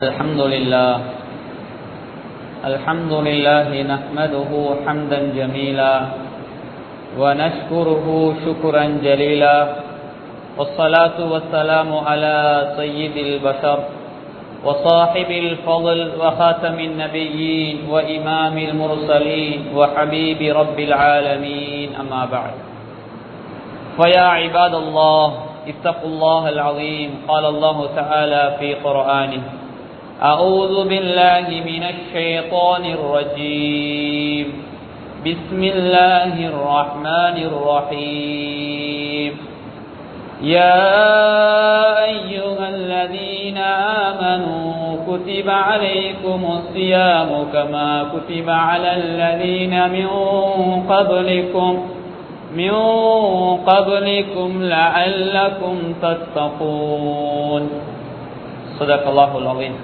الحمد لله الحمد لله نحمده حمدا جميلا ونشكره شكرا جليلا والصلاة والسلام على سيد البشر وصاحب الفضل وخاتم النبيين وإمام المرسلين وحبيب رب العالمين أما بعد فيا عباد الله اتقوا الله العظيم قال الله تعالى في قرآنه أعوذ بالله من الشيطان الرجيم بسم الله الرحمن الرحيم يا أيها الذين آمنوا كتب عليكم الصيام كما كتب على الذين من قبلكم من قبلكم لعلكم تتقون صدق الله العظيم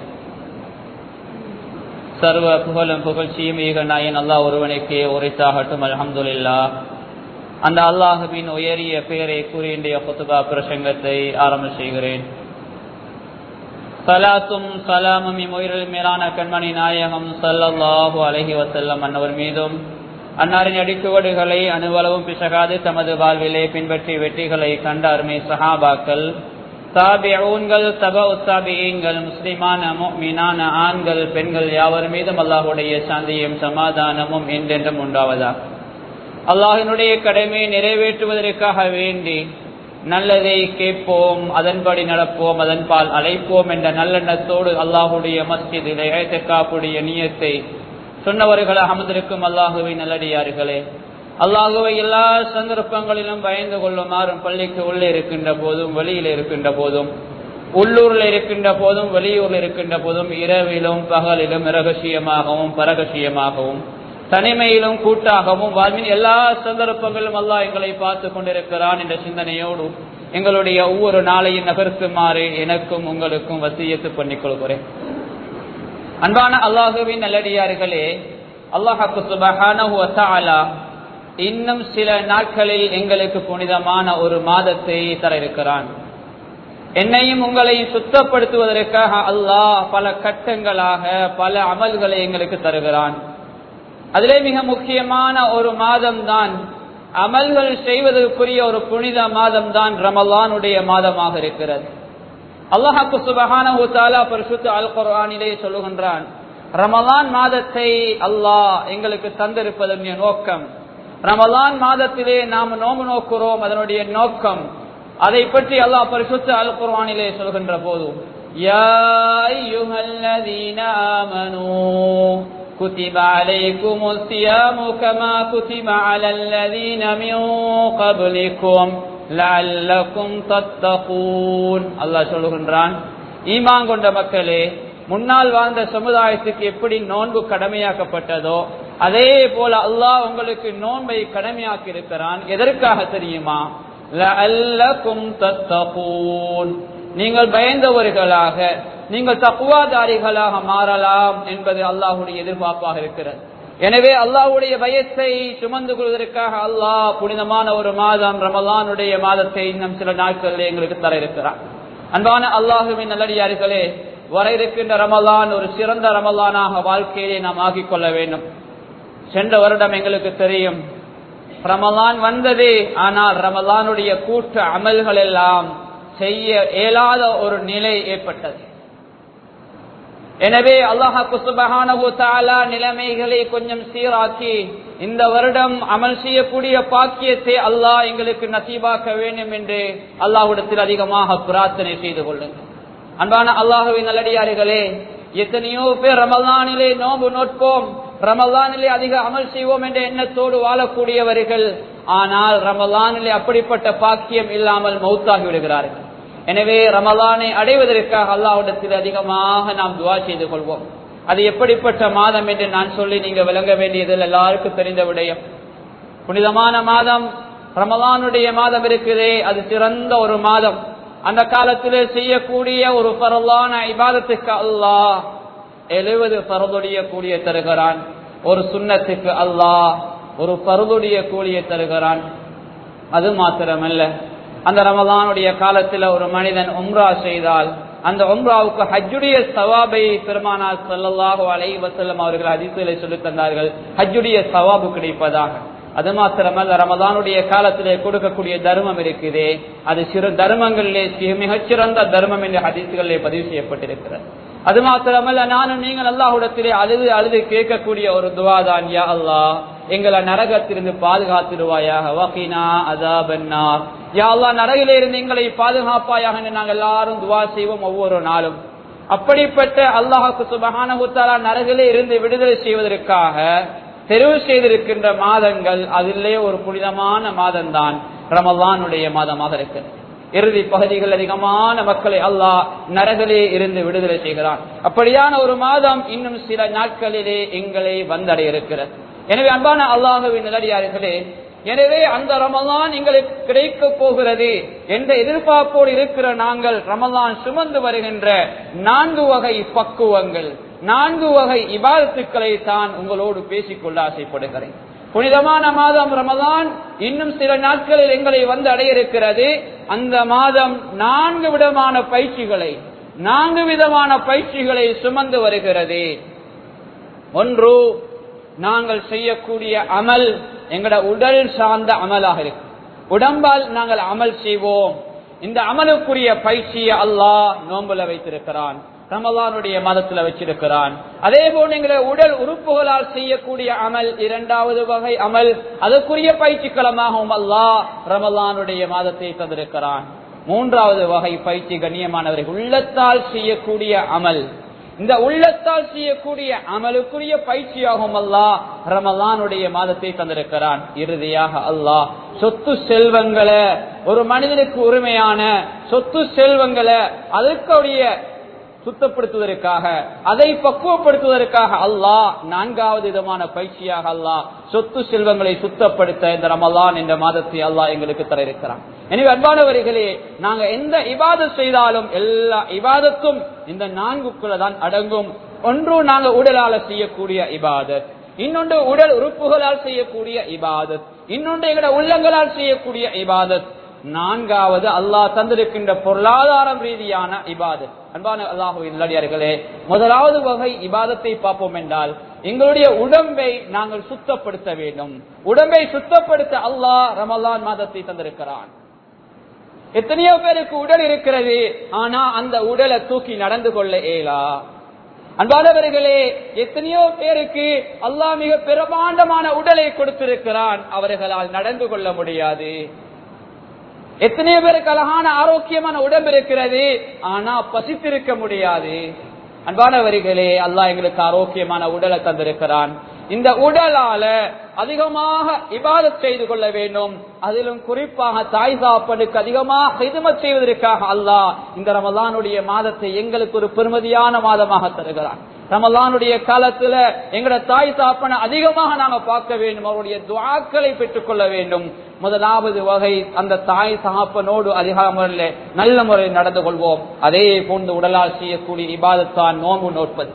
சர்வ புகழும் புகழ்ச்சியும் ஈக நாயன் அல்லாஹ் ஒருவனுக்கே உரைத்தாகட்டும் அலமதுல்லா அந்த அல்லாஹுவின் உயரிய பெயரை கூறி இன்றைய புத்துபா பிரசங்கத்தை ஆரம்ப செய்கிறேன் சலாத்தும் சலாமும் இம்முயிரில் மேலான கண்மணி நாயகம் சல்லல்லாஹு அலஹி வசல்லம் அன்னவர் மீதும் அன்னாரின் அடிச்சுவடுகளை அணுவளவும் பிசகாது தமது வாழ்விலே பின்பற்றி வெற்றிகளை கண்ட அருமை சஹாபாக்கள் தாபிஊன்கள் தப உத்தாபியங்கள் முஸ்லிமான மீனான ஆண்கள் பெண்கள் யாவர் மீதும் அல்லாஹுடைய சாந்தியும் சமாதானமும் என்றென்றும் உண்டாவதா அல்லாஹினுடைய கடமையை நிறைவேற்றுவதற்காக வேண்டி நல்லதை கேட்போம் அதன்படி நடப்போம் அதன்பால் அழைப்போம் என்ற நல்லெண்ணத்தோடு அல்லாஹுடைய மஸ்ஜிதில் ஏத்தக்காப்புடைய நீயத்தை சொன்னவர்கள் அமர்ந்திருக்கும் அல்லாஹுவை நல்லடியார்களே அல்லாஹுவை எல்லா சந்தர்ப்பங்களிலும் பயந்து கொள்ளுமாறும் பள்ளிக்கு உள்ளே இருக்கின்ற போதும் வெளியில் இருக்கின்ற போதும் உள்ளூரில் இருக்கின்ற போதும் வெளியூரில் இருக்கின்ற போதும் இரவிலும் பகலிலும் இரகசியமாகவும் பரகசியமாகவும் தனிமையிலும் கூட்டாகவும் வாழ்வின் எல்லா சந்தர்ப்பங்களிலும் அல்லாஹ் எங்களை பார்த்து கொண்டிருக்கிறான் என்ற சிந்தனையோடு எங்களுடைய ஒவ்வொரு நாளையும் நகர்த்துமாறு எனக்கும் உங்களுக்கும் வசியத்து பண்ணிக் கொள்கிறேன் அன்பான அல்லாஹுவின் நல்லடியார்களே அல்லாஹாக்கு சுபஹான இன்னும் சில நாட்களில் எங்களுக்கு புனிதமான ஒரு மாதத்தை தர இருக்கிறான் என்னையும் உங்களையும் சுத்தப்படுத்துவதற்காக அல்லாஹ் பல கட்டங்களாக பல அமல்களை எங்களுக்கு தருகிறான் அதிலே மிக முக்கியமான ஒரு மாதம் தான் அமல்கள் செய்வதற்குரிய ஒரு புனித மாதம் தான் ரமலானுடைய மாதமாக இருக்கிறது அல்லாஹாக்கு சுபகான பரிசுத்த அல் குரானிலே சொல்லுகின்றான் ரமலான் மாதத்தை அல்லாஹ் எங்களுக்கு தந்திருப்பதன் நோக்கம் ரமலான் மாதத்திலே நாம் நோம்பு நோக்குறோம் அதனுடைய நோக்கம் அதை பற்றி அல்லாஹ் பரிசுத்த அல் குர்வானிலே சொல்கின்ற போது كتب عليكم الصيام كما كتب على الذين من قبلكم لعلكم تتقون الله சொல்லுகின்றான் ஈமான் கொண்ட மக்களே முன்னால் வாழ்ந்த சமுதாயத்துக்கு எப்படி நோன்பு கடமையாக்கப்பட்டதோ அதே போல அல்லாஹ் உங்களுக்கு நோன்பை கடமையாக்கி இருக்கிறான் எதற்காக தெரியுமா நீங்கள் பயந்தவர்களாக நீங்கள் தக்குவாதாரிகளாக மாறலாம் என்பது அல்லாஹுடைய எதிர்பார்ப்பாக இருக்கிறது எனவே அல்லாஹுடைய பயத்தை சுமந்து கொள்வதற்காக அல்லாஹ் புனிதமான ஒரு மாதம் ரமலானுடைய மாதத்தை இன்னும் சில நாட்களில் எங்களுக்கு தர இருக்கிறான் அன்பான அல்லாஹுவின் நல்லடியார்களே வர இருக்கின்ற ரமலான் ஒரு சிறந்த ரமலானாக வாழ்க்கையை நாம் ஆக்கிக் கொள்ள வேண்டும் சென்ற வருடம் எங்களுக்கு தெரியும் ரமலான் வந்ததே ஆனால் ரமலானுடைய கூட்டு அமல்கள் எல்லாம் செய்ய இயலாத ஒரு நிலை ஏற்பட்டது எனவே அல்லாஹாக்கு சுபகான நிலைமைகளை கொஞ்சம் சீராக்கி இந்த வருடம் அமல் செய்யக்கூடிய பாக்கியத்தை அல்லாஹ் எங்களுக்கு நசீபாக்க வேண்டும் என்று அல்லாஹ்விடத்தில் அதிகமாக பிரார்த்தனை செய்து கொள்ளுங்கள் அன்பான அல்லாஹுவின் நல்லடியார்களே எத்தனையோ பேர் ரமலானிலே நோம்பு நோட்போம் ரமலானிலே அதிக அமல் செய்வோம் என்ற எண்ணத்தோடு வாழக்கூடியவர்கள் ஆனால் ரமலானிலே அப்படிப்பட்ட பாக்கியம் இல்லாமல் மௌத்தாகி விடுகிறார்கள் எனவே ரமலானை அடைவதற்காக அல்லாஹ்விடத்தில் அதிகமாக நாம் துவா செய்து கொள்வோம் அது எப்படிப்பட்ட மாதம் என்று நான் சொல்லி நீங்க விளங்க வேண்டியதில் எல்லாருக்கும் தெரிந்த விடயம் புனிதமான மாதம் ரமலானுடைய மாதம் இருக்குதே அது சிறந்த ஒரு மாதம் அந்த காலத்திலே செய்யக்கூடிய ஒரு பரவான இபாதத்துக்கு அல்லாஹ் எழுபது பரதுடைய கூலிய தருகிறான் ஒரு சுண்ணத்துக்கு அல்லாஹ் ஒரு பருதுடைய கூலிய தருகிறான் அது மாத்திரமல்ல அந்த ரமலானுடைய காலத்தில் ஒரு மனிதன் உம்ரா செய்தால் அந்த உம்ராவுக்கு ஹஜ்ஜுடைய சவாபை பெருமானார் ஸல்லல்லாஹு அலைஹி வஸல்லம் அவர்கள் ஹதீஸிலே சொல்லித் தந்தார்கள் ஹஜ்ஜுடைய சவாபு கிடைப்பதாக அது மாத்திரமல்ல ரமதானுடைய காலத்திலே கொடுக்கக்கூடிய தர்மம் இருக்குதே அது சிறு தர்மங்களிலே சி- மிகச்சிறந்த தர்மம் என்று ஹதீசுகளிலே பதிவு செய்யப்பட்டிருக்கிறது அது மாத்திரமல்ல நானும் நீங்கள் அல்லாஹ்விடத்திலே அழுது அழுது கேட்கக்கூடிய ஒரு துவாதான் யா அல்லாஹ் எங்களை நரகத்திலிருந்து பாதுகாத்திருவாயாக வகீனா அதாபன்னார் யா அல்லாஹ் நரகிலே இருந்து எங்களை பாதுகாப்பாயாக என்று நாங்கள் எல்லாரும் துவா செய்வோம் ஒவ்வொரு நாளும் அப்படிப்பட்ட அல்லாஹுக்கு சுபஹானஹு தஆலா நரகிலே இருந்து விடுதலை செய்வதற்காக தெரிவு செய்திருக்கின்ற மாதங்கள் அதிலே ஒரு புனிதமான மாதம்தான் ரமலானுடைய மாதமாக இருக்கிறது இறுதி பகுதிகள் அதிகமான மக்களை அல்லாஹ் நரகிலே இருந்து விடுதலை செய்கிறான் அப்படியான ஒரு மாதம் இன்னும் சில நாட்களிலே எங்களை வந்தடைய இருக்கிறது எனவே அன்பான அல்லாஹுவின் நிலடியார்களே எனவே அந்த ரமலான் எங்களுக்கு கிடைக்க போகிறது என்ற எதிர்பார்ப்போடு இருக்கிற நாங்கள் ரமலான் சுமந்து வருகின்ற நான்கு வகை பக்குவங்கள் நான்கு வகை இபாதத்துக்களை தான் உங்களோடு பேசிக்கொள்ள ஆசைப்படுகிறேன் புனிதமான மாதம் ரமதான் இன்னும் சில நாட்களில் எங்களை வந்து அடைய இருக்கிறது அந்த மாதம் நான்கு விதமான பயிற்சிகளை நான்கு விதமான பயிற்சிகளை சுமந்து வருகிறது ஒன்று நாங்கள் செய்யக்கூடிய அமல் எங்கட உடல் சார்ந்த அமலாக இருக்கு உடம்பால் நாங்கள் அமல் செய்வோம் இந்த அமலுக்குரிய பயிற்சியை அல்லாஹ் நோம்புல வைத்திருக்கிறான் ரமலானுடைய மதத்துல வச்சிருக்கிறான் அதே போல எங்களை உடல் உறுப்புகளால் செய்யக்கூடிய அமல் இரண்டாவது வகை அமல் அதற்குரிய பயிற்சிக்களமாகவும் அல்லாஹ் ரமலானுடைய மாதத்தை தந்திருக்கிறான் மூன்றாவது வகை பயிற்சி கண்ணியமானவர்கள் உள்ளத்தால் செய்யக்கூடிய அமல் இந்த உள்ளத்தால் செய்யக்கூடிய அமலுக்குரிய பயிற்சியாகும் அல்லாஹ் ரமலானுடைய மாதத்தை தந்திருக்கிறான் இறுதியாக அல்லாஹ் சொத்து செல்வங்களை ஒரு மனிதனுக்கு உரிமையான சொத்து செல்வங்களை அதற்குரிய சுத்தப்படுத்துவதற்காக அதை பக்குவப்படுத்துவதற்காக அல்லாஹ் நான்காவது விதமான பயிற்சியாக அல்லாஹ் சொத்து செல்வங்களை சுத்தப்படுத்த இந்த ரமலான் என்ற மாதத்தை அல்லாஹ் எங்களுக்கு தர இருக்கிறான் எனவே அன்பானவர்களே நாங்க எந்த இபாதத் செய்தாலும் எல்லா இபாதத்தும் இந்த நான்குக்குள்ள தான் அடங்கும் ஒன்று நாங்க உடலால செய்யக்கூடிய இபாதத் இன்னொன்று உடல் உறுப்புகளால் செய்யக்கூடிய இபாதத் இன்னொன்று எங்களோட உள்ளங்களால் செய்யக்கூடிய இபாதத் நான்காவது அல்லாஹ் தந்திருக்கின்ற பொருளாதாரம் ரீதியான இபாதத் அன்பான அல்லாஹுவின் நல்லடியார்களே முதலாவது வகை இபாதத்தை பார்ப்போம் என்றால் எங்களுடைய உடம்பை நாங்கள் சுத்தப்படுத்த வேண்டும் உடம்பை சுத்தப்படுத்த அல்லாஹ் ரமலான் மாதத்தை தந்திருக்கிறான் எத்தனையோ பேருக்கு உடல் இருக்கிறது ஆனா அந்த உடலை தூக்கி நடந்து கொள்ள இயலா அன்பானவர்களே எத்தனையோ பேருக்கு அல்லாஹ் மிக பிரமாண்டமான உடலை கொடுத்திருக்கிறான் அவர்களால் நடந்து கொள்ள முடியாது எத்தனையோ பேருக்கு அழகான ஆரோக்கியமான உடம்பு இருக்கிறது ஆனா பசித்திருக்க முடியாது அன்பானவர்களே அல்லாஹ் எங்களுக்கு ஆரோக்கியமான உடலை தந்திருக்கிறான் இந்த உடலால அதிகமாக இபாதத் செய்து கொள்ள வேண்டும் அதிலும் குறிப்பாக தாய் சாப்பனுக்கு அதிகமாக ஹிதமத் செய்வதற்காக அல்லாஹ் இந்த ரமலானுடைய மாதத்தை எங்களுக்கு ஒரு பெருமதியான மாதமாக தருகிறான் ரமலானுடைய காலத்துல எங்கட தாய் சாப்பனை அதிகமாக நாங்க பார்க்க வேண்டும் அவருடைய துவாக்களை பெற்றுக் கொள்ள வேண்டும் முதலாவது வகை அந்த தாய் சாப்பனோடு அதிக முறையில் நல்ல முறையில் நடந்து கொள்வோம் அதே போன்று உடலால் செய்யக்கூடிய இபாதத்தான் நோம்பு நோட்பது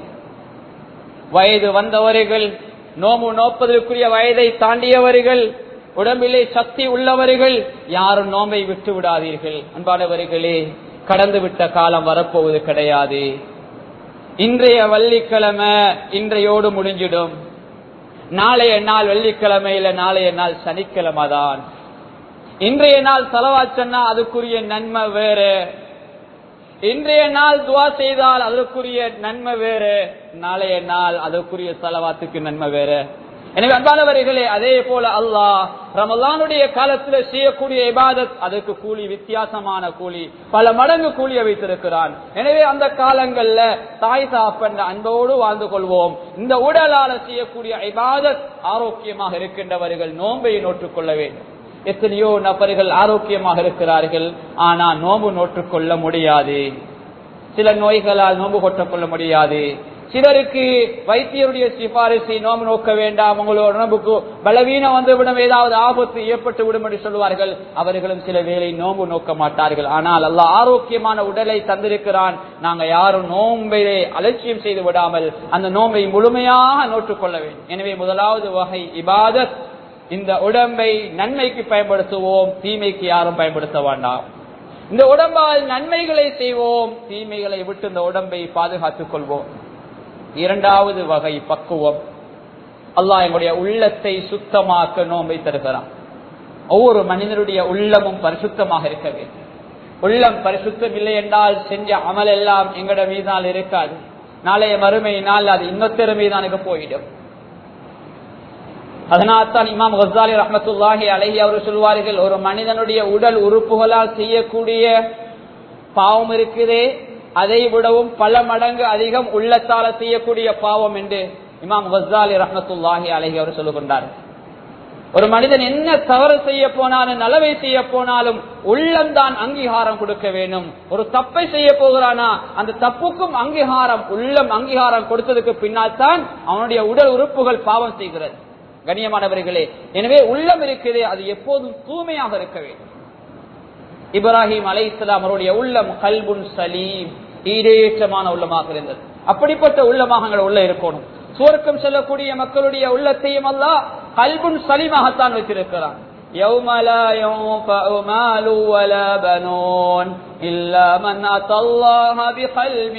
வயது வந்தவர்கள் நோம்பு நோப்பதற்குரிய வயதை தாண்டியவர்கள் உடம்பிலே சக்தி உள்ளவர்கள் யாரும் நோம்பை விட்டு விடாதீர்கள் அன்பானவர்களே கடந்து விட்ட காலம் வரப்போவது கிடையாது இன்றைய வெள்ளிக்கிழமை இன்றையோடு முடிஞ்சிடும் நாளைய நாள் வெள்ளிக்கிழமையில நாளைய நாள் சனிக்கிழமை தான் இன்றைய நாள் செலவாச்சன்னா அதுக்குரிய நன்மை வேறு இன்றைய நாள் துவா செய்தால் அதற்குரிய நன்மை வேறு நாளைய நாள் அதற்குரிய செலவாத்துக்கு நன்மை வேறு எனவே அன்பானவர்களே அதே போல அல்லாஹ் ரமலானுடைய காலத்துல செய்யக்கூடிய இபாதத் அதற்கு கூலி வித்தியாசமான கூலி பல மடங்கு கூலிய வைத்திருக்கிறான் எனவே அந்த காலங்கள்ல தாய் சாப்பன்ற அன்போடு வாழ்ந்து கொள்வோம் இந்த உடலால செய்யக்கூடிய இபாதத் ஆரோக்கியமாக இருக்கின்றவர்கள் நோன்பை நோற்றுக் கொள்ள வேண்டும் எத்தனையோ நபர்கள் ஆரோக்கியமாக இருக்கிறார்கள் ஆனா நோம்பு நோற்றுக் கொள்ள முடியாது சில நோய்களால் நோம்பு கொட்டுக் கொள்ள முடியாது சிலருக்கு வைத்தியருடைய சிபாரிசை நோம்பு நோக்க வேண்டாம் உங்களோட உடம்புக்கு பலவீனம் வந்துவிடும் ஏதாவது ஆபத்து ஏற்பட்டு விடும் என்று சொல்வார்கள் அவர்களும் சில வேளை நோம்பு நோக்க மாட்டார்கள் ஆனால் அல்ல ஆரோக்கியமான உடலை தந்திருக்கிறான் நாங்க யாரும் நோம்பிலே அலட்சியம் செய்து விடாமல் அந்த நோம்பை முழுமையாக நோற்றுக் கொள்ள வேண்டும் எனவே முதலாவது வகை இபாதத் இந்த உடம்பை நன்மைக்கு பயன்படுத்துவோம் தீமைக்கு யாரும் பயன்படுத்த வேண்டாம் இந்த உடம்பால் நன்மைகளை செய்வோம் தீமைகளை விட்டு இந்த உடம்பை பாதுகாத்துக் கொள்வோம் இரண்டாவது வகை பக்குவம் அல்லாஹ் எங்களுடைய உள்ளத்தை சுத்தமாக்க நோம்பை தருகிறான் ஒவ்வொரு மனிதனுடைய உள்ளமும் பரிசுத்தமாக இருக்க வேண்டும் உள்ளம் பரிசுத்தம் இல்லை என்றால் செஞ்ச அமல் எல்லாம் எங்கட மீதால் இருக்காது நாளைய மறுமையினால் அது இன்னொத்தர மீதானுக்கு போயிடும் அதனால்தான் இமாம் கசாலி ரஹமத்துல்லாஹி அலஹி அவர் சொல்வார்கள் ஒரு மனிதனுடைய உடல் உறுப்புகளால் செய்யக்கூடிய பாவம் இருக்குதே அதை விடவும் பல மடங்கு அதிகம் உள்ளத்தால செய்யக்கூடிய பாவம் என்று இமாம் கசாலி ரஹமத்துல்லாஹி அலஹி அவர் சொல்லுகின்றார் ஒரு மனிதன் என்ன தவறு செய்ய போனாலும் நலவை செய்ய போனாலும் உள்ளம்தான் அங்கீகாரம் கொடுக்க வேண்டும் ஒரு தப்பை செய்ய போகிறானா அந்த தப்புக்கும் அங்கீகாரம் உள்ளம் அங்கீகாரம் கொடுத்ததுக்கு பின்னால் தான் அவனுடைய உடல் உறுப்புகள் பாவம் செய்கிறது கண்ணியமானவர்களே எனவே உள்ளம் இருக்கிறது அது எப்போதும் தூய்மையாக இருக்க வேண்டும் இப்ராஹிம் அலை இஸ்லாம் அவருடைய உள்ளம் கல்புன் சலீம் ஈரேற்றமான உள்ளமாக இருந்தது அப்படிப்பட்ட உள்ளமாக உள்ள இருக்கணும் சுவர்க்கம் செல்லக்கூடிய மக்களுடைய உள்ளத்தையும் அல்ல கல்புன் சலீமாகத்தான் வைத்திருக்கிறான் يوم لا ينفع مال ولا بنون إلا من أتى الله بقلب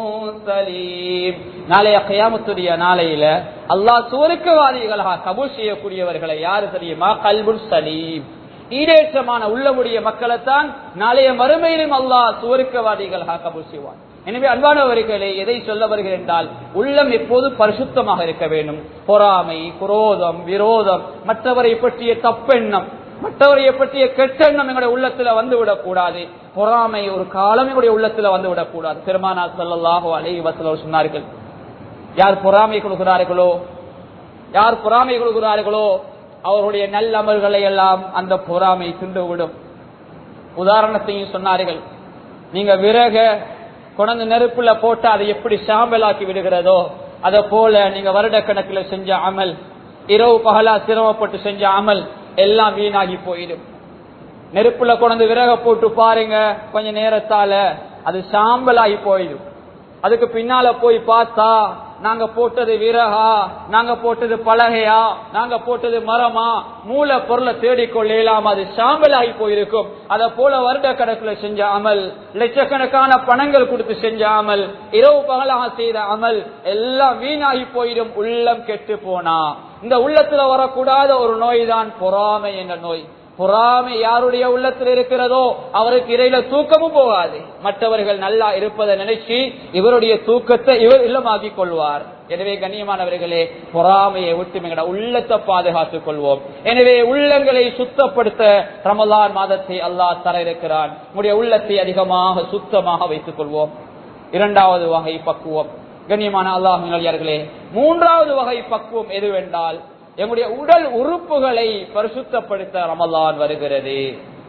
سليم நாளைய கியாமத்துடைய நாளையில அல்லாஹ் சுவருக்கவாதிகளாக கபூல் செய்யக்கூடியவர்களை யாரு தெரியுமா கல்புன் சலீம் ஈடேற்றமான உள்ளமுடைய மக்களைத்தான் நாளைய மறுமையிலும் அல்லாஹ் சுவருக்கவாதிகளாக கபூல் செய்வான் எனவே அன்பானவர்களே எதை சொல்ல வருகிறேன் என்றால் உள்ளம் எப்போது பரிசுத்தமாக இருக்க வேண்டும் பொறாமை குரோதம் விரோதம் மற்றவரை பற்றிய தப்பெண்ணம் மற்றவரை பற்றிய கெட்டெண்ணம் எங்களுடைய உள்ளத்துல வந்து விடக்கூடாது பொறாமை ஒரு காலம் எங்களுடைய உள்ளத்துல வந்து விடக்கூடாது பெருமானா சொல்லலாகோ அலை வசலோ சொன்னார்கள் யார் பொறாமை கொள்கிறார்களோ யார் பொறாமை கொள்கிறார்களோ அவருடைய நல்லமல்களை எல்லாம் அந்த பொறாமை திண்டுவிடும் உதாரணத்தையும் சொன்னார்கள் நீங்க விறக கொண்டு நெருப்புல போட்டு அதை எப்படி சாம்பலாக்கி விடுகிறதோ அத போல நீங்க வருடக்கணக்கில் செஞ்ச அமல் இரவு பகலா சிரமப்பட்டு செஞ்ச அமல் எல்லாம் வீணாகி போயிடும் நெருப்புல கொண்டு விறக போட்டு பாருங்க கொஞ்ச நேரத்தால அது சாம்பலாகி போயிடும் அதுக்கு பின்னால போய் பார்த்தா நாங்க போட்டது விறகா நாங்க போட்டது பலகையா நாங்க போட்டது மரமா மூல பொருளை தேடிக்கொள்ளலாம் அது சாம்பலாகி போயிருக்கும் அத போல வருட கணக்குல செஞ்ச அமல் லட்சக்கணக்கான பணங்கள் கொடுத்து செஞ்ச அமல் இரவு பகலாக செய்த அமல் எல்லாம் வீணாகி போயிடும் உள்ளம் கெட்டு போனா இந்த உள்ளத்துல வரக்கூடாத ஒரு நோய் தான் பொறாமை என்ற நோய் பொறாமை யாருடைய உள்ளத்தில் இருக்கிறதோ அவருக்கு இறையில தூக்கமும் போகாது மற்றவர்கள் நல்லா இருப்பதை நினைச்சு இவருடைய தூக்கத்தை இவர் இல்லமாக்கிக் கொள்வார் எனவே கண்ணியமானவர்களே பொறாமையை விட்டு எங்களோட உள்ளத்தை பாதுகாத்துக் கொள்வோம் எனவே உள்ளங்களை சுத்தப்படுத்த ரமலான் மாதத்தை அல்லாஹ் தர இருக்கிறான் உங்களுடைய உள்ளத்தை அதிகமாக சுத்தமாக வைத்துக் கொள்வோம் இரண்டாவது வகை பக்குவம் கண்ணியமான அல்லாஹர்களே மூன்றாவது வகை பக்குவம் எதுவென்றால் எங்களுடைய உடல் உறுப்புகளை பரிசுத்தப்படுத்த ரமலான் வருகிறது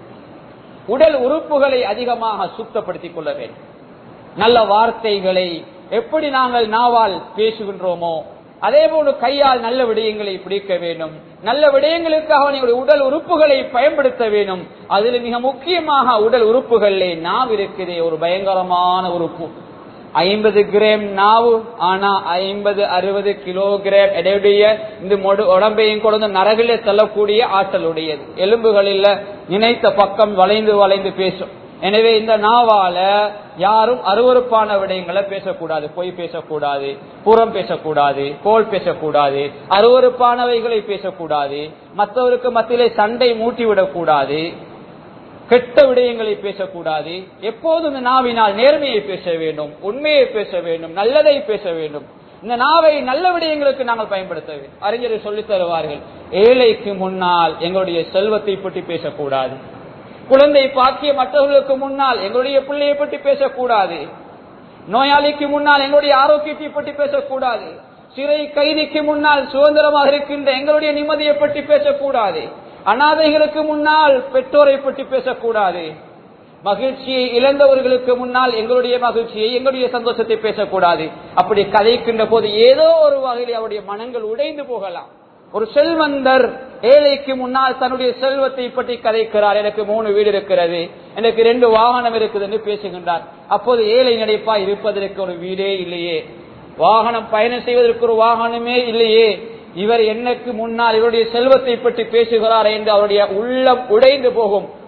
உடல் உறுப்புகளை அதிகமாக சுத்தப்படுத்திக் கொள்ள வேண்டும் நல்ல வார்த்தைகளை எப்படி நாங்கள் நாவால் பேசுகின்றோமோ அதே போல கையால் நல்ல விடயங்களை பிடிக்க வேண்டும் நல்ல விடயங்களுக்காக எங்களுடைய உடல் உறுப்புகளை பயன்படுத்த வேண்டும் அதில் மிக முக்கியமாக உடல் உறுப்புகளிலே நாவ் இருக்குது ஒரு பயங்கரமான உறுப்பு ஐம்பது கிராம் நாவு ஆனா ஐம்பது அறுபது கிலோகிராம் எடையுடைய இந்த உடம்பையும் கொண்டு நரகில செல்லக்கூடிய ஆற்றலுடையது எலும்புகளில் நினைத்த பக்கம் வளைந்து வளைந்து பேசும் எனவே இந்த நாவால யாரும் அருவறுப்பான விடயங்களை பேசக்கூடாது பொய் பேசக்கூடாது புறம் பேசக்கூடாது கோல் பேசக்கூடாது அருவறுப்பானவைகளை பேசக்கூடாது மற்றவருக்கு மத்தியிலே சண்டை மூட்டிவிடக்கூடாது கெட்ட விடயங்களை பேசக்கூடாது எப்போதும் இந்த நாவினால் நேர்மையை பேச வேண்டும் உண்மையை பேச வேண்டும் நல்லதை பேச வேண்டும் இந்த நாவை நல்ல விடயங்களுக்கு நாங்கள் பயன்படுத்த வேண்டும் அறிஞரை சொல்லித் தருவார்கள் ஏழைக்கு முன்னால் எங்களுடைய செல்வத்தை பற்றி பேசக்கூடாது குழந்தை பாக்கிய மற்றவர்களுக்கு முன்னால் எங்களுடைய பிள்ளையை பற்றி பேசக்கூடாது நோயாளிக்கு முன்னால் எங்களுடைய ஆரோக்கியத்தை பற்றி பேசக்கூடாது சிறை கைதிக்கு முன்னால் சுதந்திரமாக இருக்கின்ற எங்களுடைய நிம்மதியை பற்றி பேசக்கூடாது அனாதைகளுக்கு முன்னால் பெற்றோரை பற்றி பேசக்கூடாது மகிழ்ச்சியை இழந்தவர்களுக்கு முன்னால் எங்களுடைய மகிழ்ச்சியை எங்களுடைய சந்தோஷத்தை பேசக்கூடாது அப்படி கதைக்கின்ற போது ஏதோ ஒரு வகையில் அவருடைய மனங்கள் உடைந்து போகலாம் ஒரு செல்வந்தர் ஏழைக்கு முன்னால் தன்னுடைய செல்வத்தை பற்றி கதைக்கிறார் எனக்கு மூணு வீடு இருக்கிறது எனக்கு ரெண்டு வாகனம் இருக்குது என்று பேசுகின்றார் அப்போது ஏழை நினைப்பா இருப்பதற்கு ஒரு வீடே இல்லையே வாகனம் பயணம் செய்வதற்கு ஒரு வாகனமே இல்லையே இவர் என்னக்கு முன்னால் இவருடைய செல்வத்தை பற்றி பேசுகிறார் என்று அவருடைய உள்ளம் உடைந்து போகும்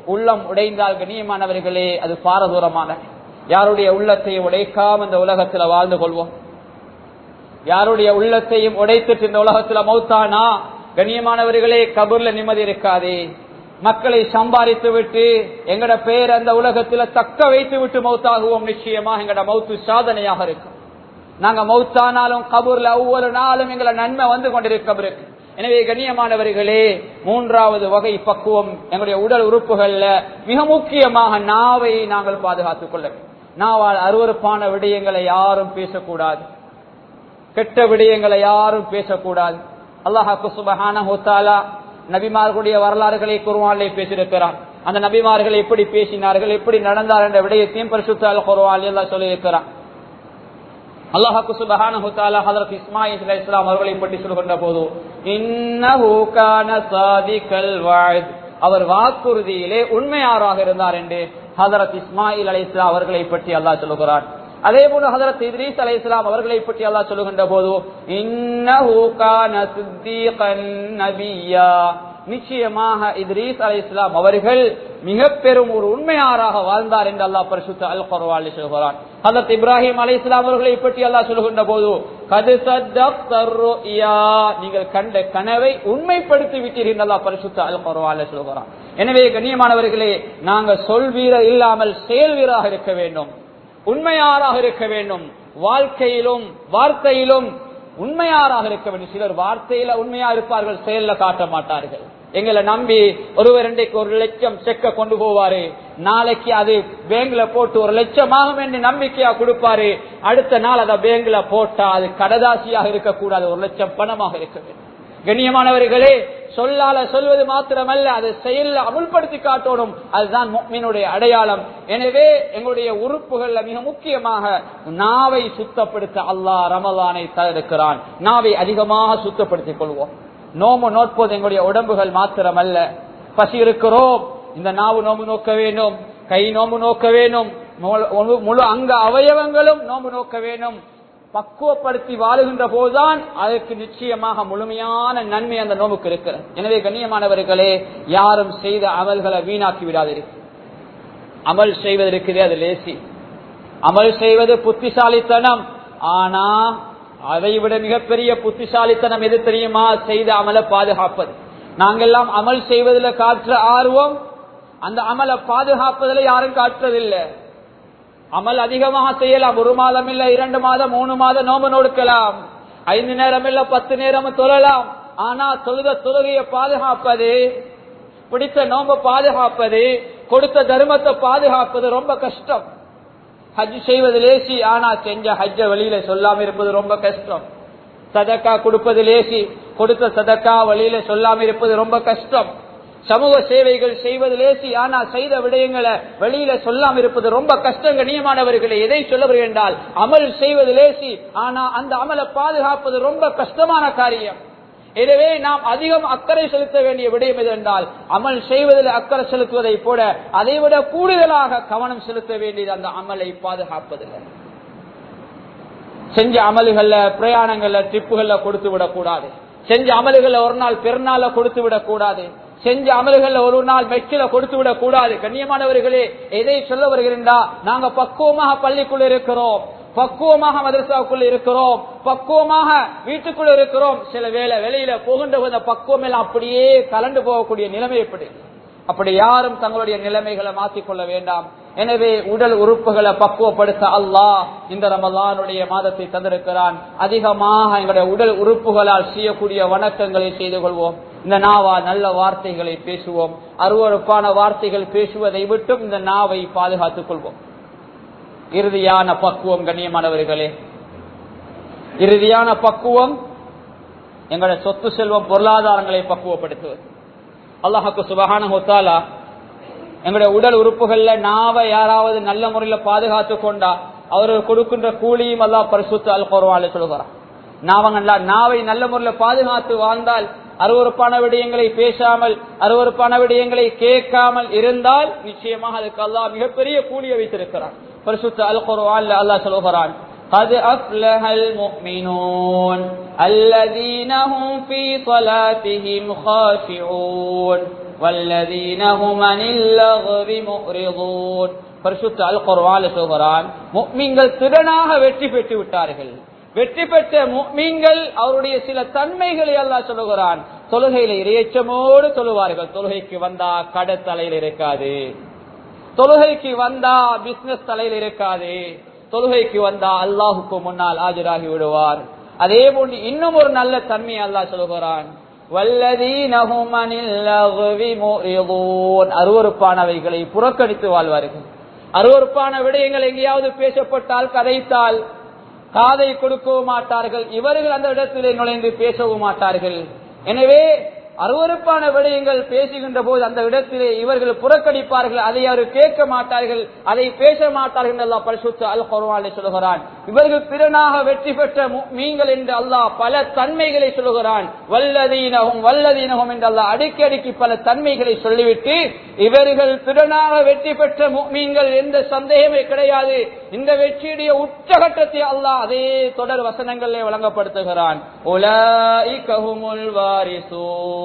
உள்ளம் உடைந்தால் கண்ணியமானவர்களே அது பாரதூரமான யாருடைய உள்ளத்தையும் உடைக்காம இந்த உலகத்துல வாழ்ந்து கொள்வோம் யாருடைய உள்ளத்தையும் உடைத்துட்டு இந்த உலகத்துல மௌத்தானா கண்ணியமானவர்களே கபூர்ல நிம்மதி இருக்காதே மக்களை சம்பாதித்து விட்டு எங்கட பேர் அந்த உலகத்துல தக்க வைத்து விட்டு மௌத்தாகுவோம் நிச்சயமா எங்கட மௌத்து சாதனையாக இருக்கும் நாங்க மௌத்தானாலும் கபூர்ல ஒவ்வொரு நாளும் எங்களை நன்மை வந்து கொண்டிருக்க இருக்கு எனவே கண்ணியமானவர்களே மூன்றாவது வகை பக்குவம் எங்களுடைய உடல் உறுப்புகள்ல மிக முக்கியமாக நாவை நாங்கள் பாதுகாத்துக் கொள்ள வேண்டும். நாவால் அருவறுப்பான விடயங்களை யாரும் பேசக்கூடாது கெட்ட விடயங்களை யாரும் பேசக்கூடாது அல்லாஹாக்கு சுபஹான ஹோத்தாலா நபிமார்களுடைய வரலாறுகளை குருவானிலே பேசியிருக்கிறான் அந்த நபிமார்கள் எப்படி பேசினார்கள் எப்படி நடந்தார் என்ற விடயத்தையும் பரிசுத்தால் குருவானில் எல்லாம் சொல்லியிருக்கிறான் அல்லாஹாக்கு சுபஹான ஹுத்தாலா ஹதரத் இஸ்மாயில் அலைஹிஸ் இஸ்லாம் அவர்களை பற்றி சொல்கின்ற போது இன்னஹு கான சாதிகல் வாய்த் அவர் வாக்குறுதியிலே உண்மையாராக இருந்தார் என்று ஹதரத் இஸ்மாயில் அலை இஸ்லாம் அவர்களை பற்றி அல்லாஹ் சொல்லுகிறார் அதே போல ஹதரத் இத்ரீஸ் அலை இஸ்லாம் அவர்களை பற்றி அல்லாஹ் சொல்லுகின்ற போது இன்னஹு கான சித்தீகன் நபியா நிச்சயமாக இத்ரீஸ் அலை இஸ்லாம் அவர்கள் மிக பெரும் ஒரு உண்மையாராக வாழ்ந்தார் என்று அல்லாஹ் பரிசுத்த அல் குர்ஆனில் சொல்கிறான் ஹதரத் இப்ராஹிம் அலை இஸ்லாம் அவர்களை பற்றி அல்லாஹ் சொல்கின்ற போது கது நீங்கள் கண்ட கனவை உண்மைப்படுத்தி விட்டீர்கள் அல்லாஹ் பரிசுத்த அல் குர்ஆனில் சொல்கிறான் எனவே கண்ணியமானவர்களே நாங்கள் சொல் வீரர் இல்லாமல் செயல் வீராக இருக்க வேண்டும் உண்மையாராக இருக்க வேண்டும் வாழ்க்கையிலும் வார்த்தையிலும் உண்மையாராக இருக்க வேண்டும் சிலர் வார்த்தையில உண்மையா இருப்பார்கள் செயல்ல காட்ட மாட்டார்கள் எங்களை நம்பி ஒருவர் இன்றைக்கு ஒரு லட்சம் செக்க கொண்டு போவாரு நாளைக்கு அது பேங்க்ல போட்டு ஒரு லட்சம் ஆகும் என்று நம்பிக்கையா கொடுப்பாரு அடுத்த நாள் அதை பேங்க்ல போட்டா அது கடதாசியாக இருக்கக்கூடாது ஒரு லட்சம் பணமாக இருக்க வேண்டும் கண்ணியமானவர்களே சொல்லால சொல்வது மாத்திரமல்ல அதை செயல்ல அமுல்படுத்தி காட்டணும் அதுதான் முக்மீனுடைய அடையாளம் எனவே எங்களுடைய உறுப்புகள்ல மிக முக்கியமாக நாவை சுத்தப்படுத்த அல்லாஹ் ரமலானை தடுக்கிறான் நாவை அதிகமாக சுத்தப்படுத்திக் கொள்வோம் நோம்பு நோட்போது எங்களுடைய உடம்புகள் மாத்திரமல்ல பசி இருக்கிறோம் இந்த நாவு நோம்பு நோக்க வேண்டும் கை நோம்பு நோக்க வேண்டும் முழு- முழு அங்க அவயவங்களும் நோம்பு நோக்க வேண்டும் பக்குவப்படுத்தி வாழுகின்ற போதுதான் அதற்கு நிச்சயமாக முழுமையான நன்மை அந்த நோம்புக்கு இருக்கிறது எனவே கண்ணியமானவர்களே யாரும் செய்த அமல்களை வீணாக்கி விடாதீர்கள் அமல் செய்வது இருக்குதே அது லேசி அமல் செய்வது புத்திசாலித்தனம் ஆனா அதை விட மிகப்பெரிய புத்திசாலித்தனம் எது தெரியுமா செய்த அமலை பாதுகாப்பது நாங்கெல்லாம் அமல் செய்வதில் காற்ற ஆர்வம் அந்த அமலை பாதுகாப்பதில் யாரும் காட்டுறதில்லை அமல் அதிகமாக செய்யலாம் ஒரு மாதம் இல்ல இரண்டு மாதம் மூணு மாதம் நோம்பு நோடுக்கலாம் ஐந்து நேரம் இல்ல பத்து நேரம் தொழலாம் ஆனா தொழுத தொழுகையை பாதுகாப்பது பிடித்த நோம்ப பாதுகாப்பது கொடுத்த தர்மத்தை பாதுகாப்பது ரொம்ப கஷ்டம் ஹஜ் செய்வது லேசி ஆனா செஞ்ச ஹஜ்ஜ வெளியில சொல்லாம இருப்பது ரொம்ப கஷ்டம் சதக்கா கொடுப்பது லேசி கொடுத்த சதக்கா வழியில சொல்லாம இருப்பது ரொம்ப கஷ்டம் சமூக சேவைகள் செய்வது லேசி ஆனா செய்த விடயங்களை வெளியில சொல்லாம இருப்பது ரொம்ப கஷ்டம் கண்ணியமானவர்களை எதை சொல்ல என்றால் அமல் செய்வது லேசி ஆனா அந்த அமலை பாதுகாப்பது ரொம்ப கஷ்டமான காரியம் எனவே நாம் அதிகம் அக்கறை செலுத்த வேண்டிய விடயம் எது என்றால் அமல் செய்வதில் அக்கறை செலுத்துவதை போல அதைவிட கூடுதலாக கவனம் செலுத்த வேண்டியது அந்த அமலை பாதுகாப்பதில் செஞ்ச அமல்கள்ல பிரயாணங்கள்ல ட்ரிப்புகள்ல கொடுத்து விடக்கூடாது செஞ்ச அமல்கள்ல ஒரு நாள் பெருநாள்ல கொடுத்து விடக்கூடாது செஞ்ச அமல்கள்ல ஒரு நாள் மெச்சில கொடுத்து விடக் கூடாது கண்ணியமானவர்களே எதை சொல்ல வருகிறா நாங்க பக்குவமாக பள்ளிக்குள்ள இருக்கிறோம் பக்குவமாக மதரசாவுக்குள்ள இருக்கிறோம் பக்குவமாக வீட்டுக்குள்ள இருக்கிறோம் சில வேளை வெளியில போகின்ற போது அந்த பக்குவம் எல்லாம் அப்படியே கலண்டு போகக்கூடிய நிலைமை எப்படி அப்படி யாரும் தங்களுடைய நிலைமைகளை மாற்றிக்கொள்ள வேண்டாம் எனவே உடல் உறுப்புகளை பக்குவப்படுத்த அல்லாஹ் இந்த ரமலானுடைய மாதத்தை தந்திருக்கிறான் அதிகமாக எங்களுடைய உடல் உறுப்புகளால் செய்யக்கூடிய வணக்கங்களை செய்து கொள்வோம் இந்த நாவா நல்ல வார்த்தைகளை பேசுவோம் அருவறுப்பான வார்த்தைகள் பேசுவதை விட்டும் இந்த நாவை பாதுகாத்துக் கொள்வோம் இறுதியான பக்குவம் கண்ணியமானவர்களே இறுதியான பக்குவம் எங்களுடைய சொத்து செல்வம் பொருளாதாரங்களை பக்குவப்படுத்துவது அல்லாஹுக்கு சுபகான ஹொத்தாலா எங்களுடைய உடல் உறுப்புகள்ல நாவை யாராவது நல்ல முறையில பாதுகாத்து கொண்டா அவர்கள் கொடுக்கின்ற கூலியும் அல்லா பரிசுத்து அல் குர்வால சொல்கிறார் நாவங்கள்ல நாவை நல்ல முறையில பாதுகாத்து வாழ்ந்தால் அருவறுப்பான விடயங்களை பேசாமல் அருவறுப்பான விடயங்களை கேட்காமல் இருந்தால் நிச்சயமாக அதுக்கு அல்லாஹ் மிகப்பெரிய கூலியை வைத்திருக்கிறான் பரிசுத்த அல் குர்வான்ல அல்லாஹ் சொல்கிறான் قد أفلح المؤمنون الذين هم في صلاتهم خاشعون والذين هم عن اللغو معرضون பரிசுத்த அல் குர்ஆன்ல சொல்கிறான் முஃமின்கள் திறனாக வெற்றி பெற்று விட்டார்கள் வெற்றி பெற்ற முஃமின்கள் அவருடைய சில தன்மைகளை அல்லாஹ் சொல்லுகிறான் தொழுகையில இறையச்சமோடு தொழுவார்கள் தொழுகைக்கு வந்தா கடை தலையில் இருக்காது தொழுகைக்கு வந்தா பிசினஸ் தலையில் இருக்காது தொழுகைக்கு வந்தா அல்லாஹுக்கு முன்னால் ஆஜராகி விடுவார் அதே போன்று இன்னும் ஒரு நல்ல தன்மையை அல்லாஹ் சொல்கிறான் வல்லதீனஹும் அனில் லக்வி முரிதூன் அருவருப்பானவைகளை புறக்கணித்து வாழ்வார்கள் அருவருப்பான விடயங்கள் எங்கேயாவது பேசப்பட்டால் கதைத்தால் காதை கொடுக்கவும் மாட்டார்கள் இவர்கள் அந்த இடத்திலே நுழைந்து பேசவும் மாட்டார்கள் எனவே அருவருப்பான விடயங்கள் பேசுகின்ற போது அந்த இடத்திலே இவர்கள் புறக்கணிப்பார்கள் அதை அவர் கேட்க மாட்டார்கள் அதை பேச மாட்டார்கள் என்று அல்லாஹ் பரிசுத்த அல் குர்ஆனில் சொல்கிறான் இவர்கள் பிறனாக வெற்றி பெற்ற மீன்கள் என்று அல்லாஹ் பல தன்மைகளை சொல்கிறான் வல்லதீனகும் வல்லதீனகும் என்று அல்லாஹ் அடிக்கடிக்கு பல தன்மைகளை சொல்லிவிட்டு இவர்கள் பிறனாக வெற்றி பெற்ற மீன்கள் எந்த சந்தேகமே கிடையாது இந்த வெற்றியுடைய உச்சகட்டத்தை அல்லாஹ் அதே தொடர் வசனங்களிலே வழங்கப்படுத்துகிறான் உலாஇகஹுமுல் வாரிசூன்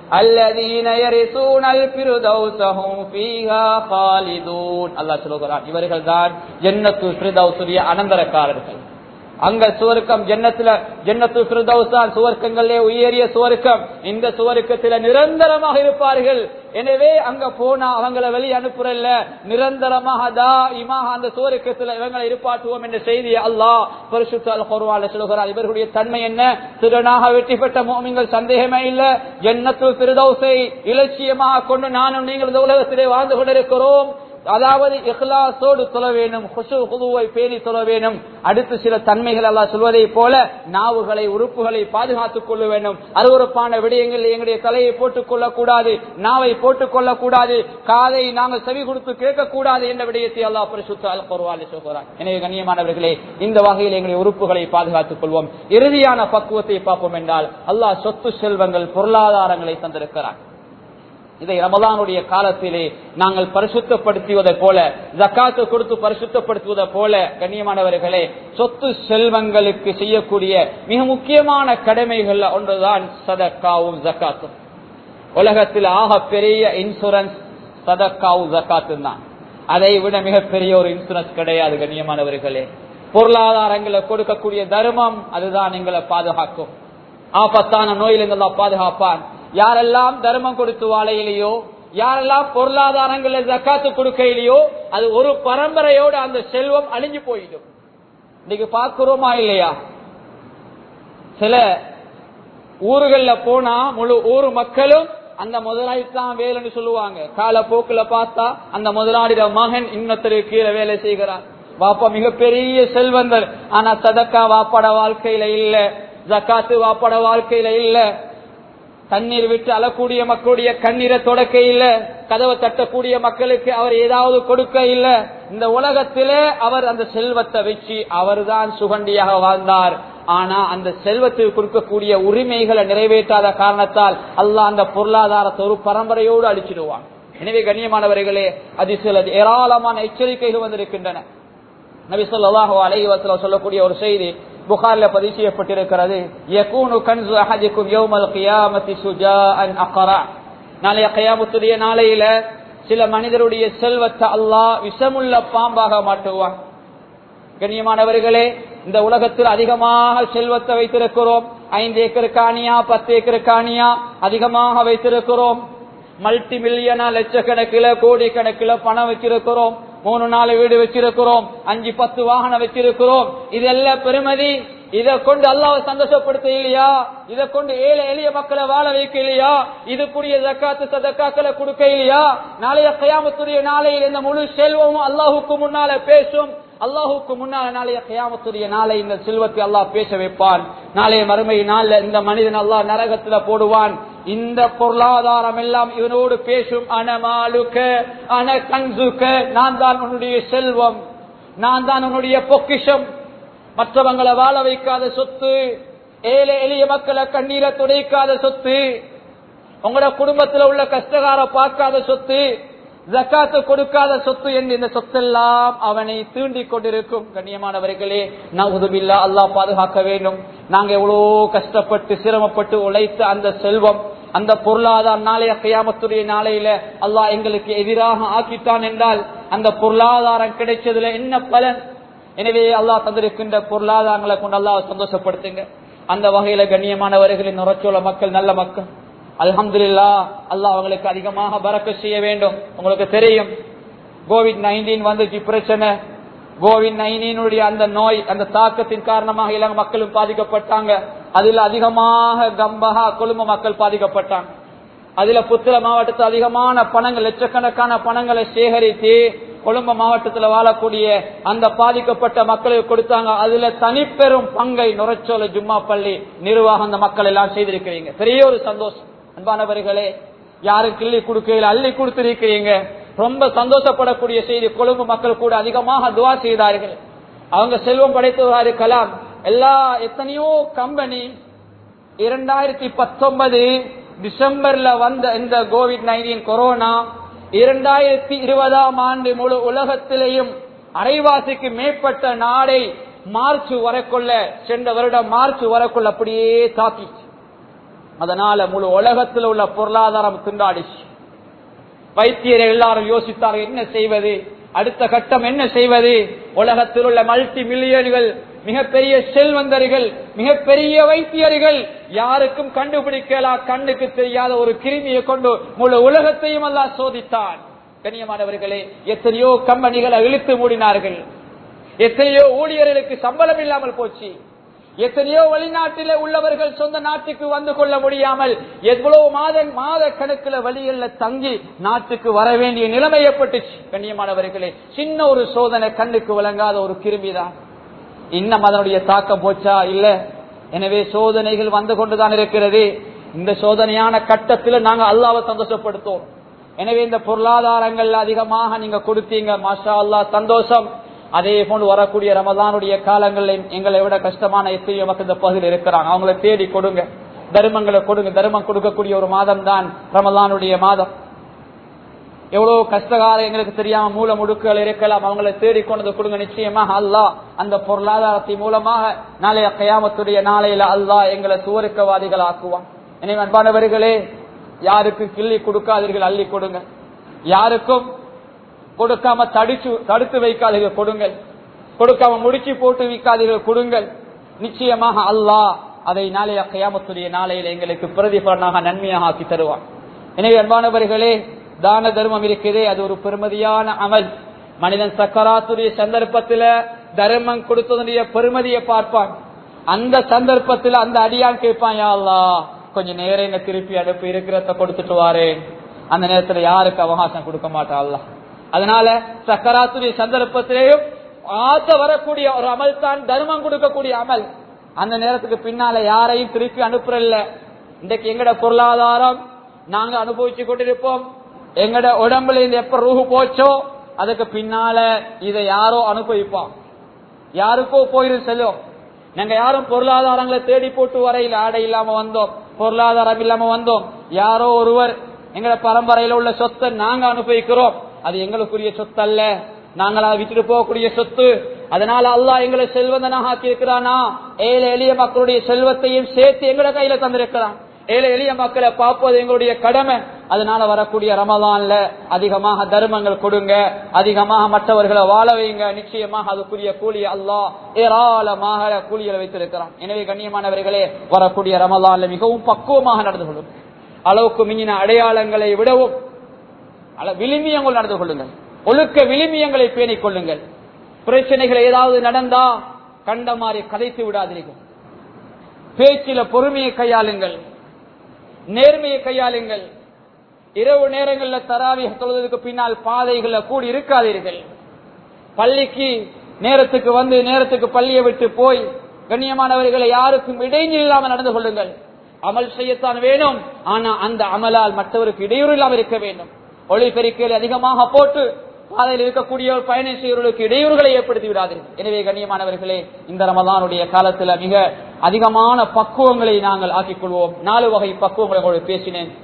الذين يرثون الفردوس هم فيها خالدون அல்லாஹ் சொல்கிறான் இவர்கள் தான் ஜன்னத்துல் ஃபிர்தௌஸுடைய அனந்தரக்காரர்கள் அங்க சுவர்க்கம் ஜன்னத்துல ஜன்னத்து ஃபிர்தௌஸ் தான் சுவர்க்கங்களே உயரிய சுவர்க்கம் இந்த சுவர்க்கத்துல நிரந்தரமாக இருப்பார்கள் எனவே அங்க போனா அவங்கள வெளியே அனுப்புறல்ல நிரந்தரமாக தா இமாக அந்த சுவர்க்கத்துல இவங்களை இருப்பாட்டுவோம் என்ற செய்தி அல்லாஹ் பரிசுத்த அல் குர்ஆன்ல சொல்கிறார் இவர்களுடைய தன்மை என்ன திறனாக வெற்றி பெற்ற மோமிங்கள் சந்தேகமே இல்ல ஜன்னத்து ஃபிர்தௌஸை இலட்சியமாக கொண்டு நானும் நீங்கள் இந்த உலகத்திலே வாழ்ந்து கொண்டிருக்கிறோம் அதாவது இஹ்லாசோடு சொல்ல வேணும் குசு குதுவை பேணி சொல்ல வேணும் அடுத்து சில தன்மைகள் எல்லாம் சொல்வதை போல நாவுகளை உறுப்புகளை பாதுகாத்துக் கொள்ள வேண்டும் அருவறுப்பான விடயங்கள் எங்களுடைய தலையை போட்டுக் கொள்ளக்கூடாது நாவை போட்டுக் கொள்ளக்கூடாது காதை நாங்கள் செவி கொடுத்து கேட்கக்கூடாது என்ற விடயத்தை அல்லா பரிசுத்த அல் குர்ஆனில் சொல்கிறார் எனவே கண்ணியமானவர்களே இந்த வகையில் எங்களுடைய உறுப்புகளை பாதுகாத்துக் கொள்வோம் இறுதியான பக்குவத்தை பார்ப்போம் என்றால் அல்லாஹ் சொத்து செல்வங்கள் பொருளாதாரங்களை தந்திருக்கிறார் இதை ரமதானுடைய காலத்திலே நாங்கள் பரிசுத்தப்படுத்துவதை போல ஜக்காத்து கொடுத்து பரிசுத்தப்படுத்துவதை போல கண்ணியமானவர்களே சொத்து செல்வங்களுக்கு செய்யக்கூடிய மிக முக்கியமான கடமைகள் ஒன்றுதான் சதக்காவும் ஜக்காத்தும் உலகத்தில் ஆக பெரிய இன்சூரன்ஸ் சதக்காவும் ஜக்காத்தும் தான் அதை விட மிகப்பெரிய ஒரு இன்சூரன்ஸ் கிடையாது கண்ணியமானவர்களே பொருளாதாரங்களை கொடுக்கக்கூடிய தர்மம் அதுதான் எங்களை பாதுகாக்கும் ஆபத்தான நோயிலிருந்து பாதுகாப்பான் யாரெல்லாம் தர்மம் கொடுத்து வாழையிலேயோ யாரெல்லாம் பொருளாதாரங்கள ஜக்காத்து கொடுக்கையிலையோ அது ஒரு பரம்பரையோடு அந்த செல்வம் அழிஞ்சு போயிடும் இன்னைக்கு பார்க்கிறோமா இல்லையா சில ஊர்கள்ல போனா முழு ஊர் மக்களும் அந்த முதலாளி தான் வேலைன்னு சொல்லுவாங்க காலப்போக்குல பார்த்தா அந்த முதலாளிட மகன் இன்னொருத்தருக்கு கீழே வேலை செய்கிறார் வாப்பா மிகப்பெரிய செல்வந்தர் ஆனா சதக்கா வாப்பாட வாழ்க்கையில இல்ல ஜக்காத்து வாப்பாட வாழ்க்கையில இல்ல தண்ணீர் விட்டு அழக்கூடிய மக்களுடைய கண்ணீரை தொடக்க இல்ல கதவை தட்டக்கூடிய மக்களுக்கு அவர் ஏதாவது கொடுக்க இல்ல இந்த உலகத்திலே அவர் அந்த செல்வத்தை வச்சு அவர் தான் சுகண்டியாக வாழ்ந்தார் ஆனா அந்த செல்வத்துக்கு கொடுக்கக்கூடிய உரிமைகளை நிறைவேற்றாத காரணத்தால் அல்லாஹ் அந்த பொருளாதாரத்தை ஒரு பரம்பரையோடு அழிச்சிடுவான் எனவே கண்ணியமானவர்களே அது சில ஏராளமான எச்சரிக்கைகள் வந்திருக்கின்றன நபி சொல்லாஹு அலைஹி வஸல்லம் சொல்லக்கூடிய ஒரு செய்தி புகார்ல பதிவு செய்யப்பட்டிருக்கிறது யகூனு கன்சு அஹதிக்கும் யௌமல் கியாமத்தி சுஜாஅன் அக்ரா நாளைய கியாமத்துடைய நாளையில சில மனிதருடைய செல்வத்தை அல்லாஹ் விஷமுள்ள பாம்பாக மாட்டுவான் கண்ணியமானவர்களே இந்த உலகத்தில் அதிகமாக செல்வத்தை வைத்திருக்கிறோம் ஐந்து ஏக்கர் காணியா பத்து ஏக்கர் காணியா அதிகமாக வைத்திருக்கிறோம் மல்டி மில்லியனா லட்சக்கணக்கில் கோடி கணக்கில் பணம் வச்சிருக்கிறோம் மூணு நாலு வீடு வச்சிருக்கிறோம் அஞ்சு பத்து வாகனம் வச்சிருக்கிறோம் இதெல்லாம் பெருமதி இதை கொண்டு அல்லாவை சந்தோஷப்படுத்த இல்லையா இதை கொண்டு ஏழை எளிய மக்களை வாழ வைக்க இல்லையா இதுக்குரிய ஜக்காத்து சதக்காக்களை கொடுக்க இல்லையா நாளைய கயாமத்துடைய நாளையில் இந்த முழு செல்வமும் அல்லாஹுக்கு முன்னால பேசும் அல்லாஹுக்கு முன்னால நாளைய கயாமத்துடைய நாளை இந்த செல்வத்தை அல்லாஹ் பேச வைப்பான் நாளைய மறுமை நாள்ல இந்த மனிதன் அல்லாஹ் நரகத்துல போடுவான் இந்த பொருளாதாரம் எல்லாம் இவனோடு பேசும் அனமாலுக்க அன கன்சுக்க நான் தான் உன்னுடைய செல்வம் நான் தான் உன்னுடைய பொக்கிஷம் மற்றவங்களை வாழ வைக்காத சொத்து ஏழை எளிய மக்களை கண்ணீரை துடைக்காத சொத்து உங்களோட குடும்பத்தில் உள்ள கஷ்டகார பார்க்காத சொத்து ஜக்காத்து கொடுக்காத சொத்து என்று இந்த சொத்தெல்லாம் அவனை தீண்டிக் கொண்டிருக்கும் கண்ணியமானவர்களே நவுதுபில்லா அல்லாஹ் பாதுகாக்க வேண்டும் நாங்க எவ்வளோ கஷ்டப்பட்டு சிரமப்பட்டு உழைத்த அந்த செல்வம் அந்த பொருளாதார நாளைய கையாமத்துடைய நாளையில அல்லாஹ் எங்களுக்கு எதிராக ஆக்கிட்டான் என்றால் அந்த பொருளாதாரம் கிடைச்சதுல என்ன பலன் எனவே அல்லாஹ் தந்திருக்கின்ற பொருளாதாரங்களை கொண்டு அல்லாஹ் சந்தோஷப்படுத்துங்க அந்த வகையில கண்ணியமானவர்களின் நுரச்சோள மக்கள் நல்ல மக்கள் அல்ஹம்துலில்லா அல்லாஹ் அவங்களுக்கு அதிகமாக பறக்க செய்ய வேண்டும் உங்களுக்கு தெரியும் கோவிட் நைன்டீன் வந்துச்சு பிரச்சனை கோவிட் நைன்டீனுடைய அந்த நோய் அந்த தாக்கத்தின் காரணமாக இலங்கை மக்களும் பாதிக்கப்பட்டாங்க அதுல அதிகமாக கம்பஹா கொழும்பு மக்கள் பாதிக்கப்பட்டாங்க அதுல புத்திர மாவட்டத்தில் அதிகமான பணங்கள் லட்சக்கணக்கான பணங்களை சேகரித்து கொழும்பு மாவட்டத்தில் வாழக்கூடிய அந்த பாதிக்கப்பட்ட மக்களுக்கு கொடுத்தாங்க அதுல தனிப்பெரும் பங்கை நுரைச்சோல ஜும்மா பள்ளி நிர்வாகம் அந்த மக்கள் எல்லாம் செய்திருக்கிறீங்க பெரிய ஒரு சந்தோஷம் அன்பானவர்களே யாரும் கிள்ளி கொடுக்கையில் அள்ளி கொடுத்திருக்கிறீங்க ரொம்ப சந்தோஷப்படக்கூடிய செய்தி கொழும்பு மக்கள் கூட அதிகமாக துவா செய்தார்கள் அவங்க செல்வம் படைத்தவராக இருக்கலாம் எல்லா எத்தனையோ கம்பெனி இரண்டாயிரத்தி பத்தொன்பது டிசம்பர்ல வந்த இந்த கோவிட் நைன்டீன் கொரோனா இரண்டாயிரத்தி இருபதாம் ஆண்டு முழு உலகத்திலேயும் அரைவாசிக்கு மேற்பட்ட நாடை மார்ச் வரக்குள்ள சென்ற வருடம் மார்ச் வரக்குள்ள அப்படியே தாக்கிச்சு அதனால முழு உலகத்தில் உள்ள பொருளாதாரம் திண்டாடிச்சு வைத்தியர் எல்லாரும் யோசித்தார்கள் என்ன செய்வது அடுத்த கட்டம் என்ன செய்வது உலகத்தில் உள்ள மல்டி மில்லியன்கள் மிகப்பெரிய செல்வந்தர்கள் மிகப்பெரிய வைத்தியர்கள் யாருக்கும் கண்டுபிடிக்கலாம் கண்ணுக்கு தெரியாத ஒரு கிருமியை கொண்டு முழு உலகத்தையும் எல்லாம் சோதித்தான் கண்ணியமானவர்களே எத்தனையோ கம்பெனிகளை இழுத்து மூடினார்கள் எத்தனையோ ஊழியர்களுக்கு சம்பளம் இல்லாமல் போச்சு எத்தனையோ வெளிநாட்டில உள்ளவர்கள் சொந்த நாட்டுக்கு வந்து கொள்ள முடியாமல் எவ்வளவு மாத மாத கணக்குல வழிகள்ல தங்கி நாட்டுக்கு வர வேண்டிய நிலைமை ஏற்பட்டுச்சு கண்ணியமானவர்களே சின்ன ஒரு சோதனை கண்ணுக்கு விளங்காத ஒரு கிருமிதான் இன்னும் அதனுடைய தாக்கம் போச்சா இல்ல எனவே சோதனைகள் வந்து கொண்டுதான் இருக்கிறது இந்த சோதனையான கட்டத்தில் நாங்க அல்லாவை சந்தோஷப்படுத்தோம் எனவே இந்த பொருளாதாரங்கள் அதிகமாக நீங்க கொடுத்தீங்க மாஷா அல்லா சந்தோஷம் அதே போன்று வரக்கூடிய ரமதானுடைய காலங்களில் எங்களை விட கஷ்டமான எத்தனையோ மக்கள் இந்த பகுதியில் இருக்கிறாங்க அவங்களை தேடி கொடுங்க தர்மங்களை கொடுங்க தர்மம் கொடுக்கக்கூடிய ஒரு மாதம் தான் ரமதானுடைய மாதம் எவ்வளவு கஷ்டகாலம் எங்களுக்கு தெரியாம மூல முடுக்குகள் இருக்கலாம் அவங்களை தேடி கொண்டு கொடுங்க நிச்சயமாக அல்லாஹ் அந்த பொருளாதாரத்தின் மூலமாக நாளைய கயாமத்துடைய நாளையில அல்லாஹ் எங்களை சுவருக்கவாதிகள் ஆக்குவான் எனவே அன்பானவர்களே யாருக்கு கிள்ளி கொடுக்காதீர்கள் அள்ளி கொடுங்க யாருக்கும் கொடுக்காம தடிச்சு தடுத்து வைக்காதீர்கள் கொடுங்கள் கொடுக்காம முடிச்சு போட்டு வைக்காதீர்கள் கொடுங்கள் நிச்சயமாக அல்லாஹ் அதை நாளைய கயாமத்துடைய நாளையில் எங்களுக்கு பிரதிபலனாக நன்மையாக ஆக்கி தருவான் எனவே அன்பானவர்களே தான தர்மம் இருக்கிறதே அது ஒரு பெருமதியான அமல் மனிதன் சக்கராத்துடைய சந்தர்ப்பத்துல தர்மம் கொடுத்ததுடைய பெருமதியை பார்ப்பான் அந்த சந்தர்ப்பத்துல அந்த அடியான் கேட்பான் யா அல்லாஹ் கொஞ்சம் நேரம் என்ன திருப்பி அனுப்பி இருக்கிறத கொடுத்துட்டு வாரேன் அந்த நேரத்துல யாருக்கு அவகாசம் கொடுக்க மாட்டா அல்லாஹ் அதனால சக்கராத்துடைய சந்தர்ப்பத்திலேயும் ஆத்த வரக்கூடிய ஒரு அமல் தான் தர்மம் கொடுக்கக்கூடிய அமல் அந்த நேரத்துக்கு பின்னால யாரையும் திருப்பி அனுப்புறல்ல இன்றைக்கு எங்கட பொருளாதாரம் நாங்க அனுபவிச்சு கொண்டிருப்போம் எங்கட உடம்புல இருந்து எப்ப ரூஹு போச்சோ அதுக்கு பின்னால இதை யாரோ அனுபவிப்போம் யாருக்கோ போயிரு செல்லும் நாங்க யாரும் பொருளாதாரங்களை தேடி போட்டு வரையில் ஆடை இல்லாம வந்தோம் பொருளாதாரம் இல்லாம வந்தோம் யாரோ ஒருவர் எங்கட பரம்பரையில உள்ள சொத்தை நாங்க அனுபவிக்கிறோம் அது எங்களுக்குரிய சொத்து அல்ல நாங்களா விட்டுட்டு போகக்கூடிய சொத்து அதனால அல்லாஹ் எங்களை செல்வந்தனாக ஆக்கி இருக்கிறானா ஏழை எளிய மக்களுடைய செல்வத்தையும் சேர்த்து எங்களோட கையில தந்திருக்கிறான் ஏழை எளிய மக்களை பார்ப்பது எங்களுடைய கடமை அதனால வரக்கூடிய ரமதான்ல அதிகமாக தர்மங்கள் கொடுங்க அதிகமாக மற்றவர்களை வாழ வைங்க நிச்சயமாக அதுக்குரிய கூலி அல்லாஹ் ஏராளமாக கூலிகளை வைத்திருக்கிறான் எனவே கண்ணியமானவர்களே வரக்கூடிய ரமதான்ல மிகவும் பக்குவமாக நடந்து கொள்ளும் அளவுக்கு மிஞ்சின அடையாளங்களை விடவும் அள- விழுமியங்கள் நடந்து கொள்ளுங்கள் ஒழுக்க விழுமியங்களை பேணிக் கொள்ளுங்கள் பிரச்சனைகள் ஏதாவது நடந்தா கண்ட மாதிரி கதைத்து விடாதீர்கள் பேச்சில பொறுமையை கையாளுங்கள் நேர்மையை கையாளுங்கள் இரவு நேரங்களில் தராவி தொழுவதற்கு பின்னால் பாதைகள்ல கூடி இருக்காதீர்கள் பள்ளிக்கு நேரத்துக்கு வந்து நேரத்துக்கு பள்ளியை விட்டு போய் கண்ணியமானவர்களை யாருக்கும் இடைஞ்சல் இல்லாமல் நடந்து கொள்ளுங்கள் அமல் செய்யத்தான் வேணும் ஆனா அந்த அமலால் மற்றவருக்கு இடையூறு இல்லாமல் இருக்க வேண்டும் ஒளிபெருக்கையில் அதிகமாக போட்டு பாதையில் இருக்கக்கூடிய பயணம் செய்வர்களுக்கு இடையூறுகளை ஏற்படுத்தி விடாதீர்கள் எனவே கண்ணியமானவர்களே இந்த ரமதானுடைய காலத்துல மிக அதிகமான பக்குவங்களை நாங்கள் ஆக்கிக் கொள்வோம் நாலு வகை பக்குவங்களை உங்களுக்கு பேசினேன்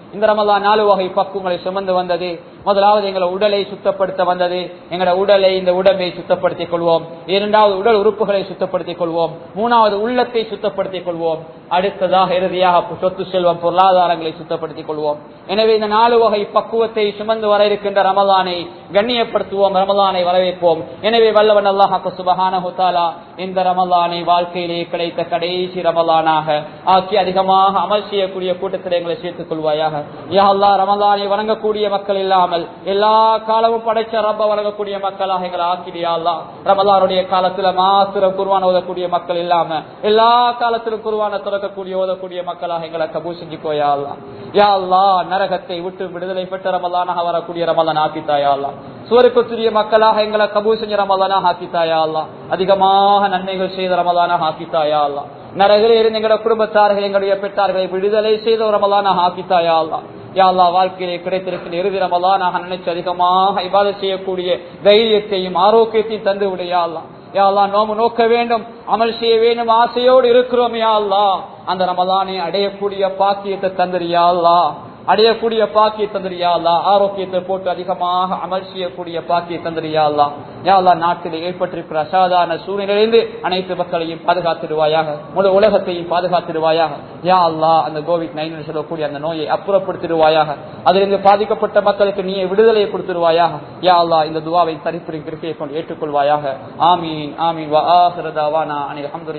இந்த ரமலான் நாலு வகை பக்குவங்களை சுமந்து வந்தது முதலாவது எங்களை உடலை சுத்தப்படுத்த வந்தது எங்களோட உடலை இந்த உடம்பை சுத்தப்படுத்திக் கொள்வோம் இரண்டாவது உடல் உறுப்புகளை சுத்தப்படுத்திக் கொள்வோம் மூணாவது உள்ளத்தை சுத்தப்படுத்திக் கொள்வோம் அடுத்ததாக இறுதியாக சொத்து செல்வம் பொருளாதாரங்களை சுத்தப்படுத்திக் கொள்வோம் எனவே இந்த நாலு வகை பக்குவத்தை சுமந்து வர இருக்கின்ற ரமலானை கண்ணியப்படுத்துவோம் ரமலானை வரவேற்போம் எனவே வல்லவன் அல்லாஹாக்கு சுபஹான இந்த ரமலானை வாழ்க்கையிலே கிடைத்த கடைசி ரமலானாக ஆக்கி அதிகமாக அமல் செய்யக்கூடிய கூட்டத்தில் எங்களை சேர்த்துக் கொள்வாயாக யா அல்லா ரமலானை வணங்கக்கூடிய மக்கள் இல்லாமல் எல்லா காலமும் படைச்ச ரப்ப வணங்கக்கூடிய மக்களாக எங்களை ஆக்கிடியா அல்லா ரமலானுடைய காலத்துல மாத்திரம் குருவான ஓதக்கூடிய மக்கள் இல்லாம எல்லா காலத்திலும் குருவான துறக்கக்கூடிய ஓதக்கூடிய மக்களாக எங்களை கபூ செஞ்சுக்கோயா அல்லா யா அல்லா நரகத்தை விட்டு விடுதலை பெற்ற ரமலானாக வரக்கூடிய ரமலான் ஆக்கித்தாயா அல்லா சுவருக்குரிய மக்களாக எங்களை கபூ செஞ்ச ரமலானாக ஆக்கித்தாயா அல்லா அதிகமாக நன்மைகள் செய்த ரமலானாக ஆக்கித்தாயா அல்லா நரகில் இருந்து எங்களுடைய குடும்பத்தார்கள் எங்களுடைய பெற்றார்களை விடுதலை செய்த ரமலானாக ஆக்கித்தாயா அல்லா யாழ்லா வாழ்க்கையிலே கிடைத்திருக்கிற இறுதி ரமலானாக நினைச்சு அதிகமாக இவ்வாறு செய்யக்கூடிய தைரியத்தையும் ஆரோக்கியத்தையும் தந்து விடையாள்லா யாழ்லா நோம்பு நோக்க வேண்டும் அமல் செய்ய வேண்டும் ஆசையோடு இருக்கிறோம் யாழ்லா அந்த ரமலானை அடையக்கூடிய பாக்கியத்தை தந்திரியாள்லா அடையக்கூடிய பாக்கிய தந்திரியாளா ஆரோக்கியத்தை போட்டு அதிகமாக அமல் செய்யக்கூடிய பாக்கிய தந்திரியாளா யாழ்லா நாட்டில் ஏற்பட்டிருக்கிற அசாதாரண சூழ்நிலையிலிருந்து அனைத்து மக்களையும் பாதுகாத்திடுவாயாக முழு உலகத்தையும் பாதுகாத்திடுவாயாக யா அல்லா அந்த கோவிட் நைன் சொல்லக்கூடிய அந்த நோயை அப்புறப்படுத்திடுவாயாக அதிலிருந்து பாதிக்கப்பட்ட மக்களுக்கு நீ விடுதலையை கொடுத்துருவாயாக யா அல்லா இந்த துவாவை தரிப்புரை கிருப்பையை கொண்டு ஏற்றுக்கொள்வாயாக ஆமீன் ஆமீன் வா ஆஹிரதாவானா அனில் அஹமது